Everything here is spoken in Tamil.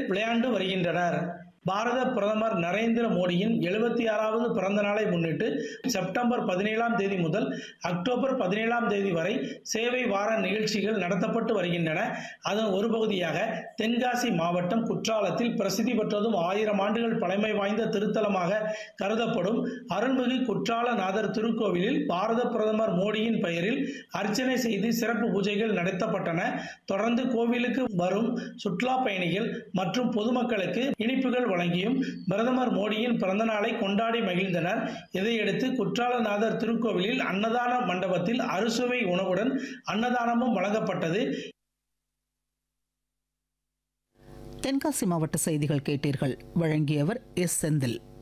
விளையாண்டு வருகின்றனர் பாரத பிரதமர் நரேந்திர மோடியின் எழுபத்தி ஆறாவது பிறந்த நாளை முன்னிட்டு செப்டம்பர் பதினேழாம் தேதி முதல் அக்டோபர் பதினேழாம் தேதி வரை சேவை வார நிகழ்ச்சிகள் நடத்தப்பட்டு வருகின்றன அதன் ஒரு பகுதியாக தென்காசி மாவட்டம் குற்றாலத்தில் பிரசித்தி பெற்றதும் ஆயிரம் ஆண்டுகள் பழமை வாய்ந்த திருத்தலமாக கருதப்படும் அருள்மிகு குற்றாலநாதர் திருக்கோவிலில் பாரத பிரதமர் மோடியின் பெயரில் அர்ச்சனை செய்து சிறப்பு பூஜைகள் நடத்தப்பட்டன தொடர்ந்து கோவிலுக்கு வரும் சுற்றுலா பயணிகள் மற்றும் பொதுமக்களுக்கு இனிப்புகள் வழங்கியும் பிரதமர் மோடியின் பிறந்த நாளை கொண்டாடி மகிழ்ந்தனர் இதையடுத்து குற்றாலநாதர் திருக்கோவிலில் அன்னதான மண்டபத்தில் அறுசுவை உணவுடன் அன்னதானமும் வழங்கப்பட்டது தென்காசி மாவட்ட செய்திகள் கேட்டீர்கள் வழங்கியவர் எஸ் செந்தில்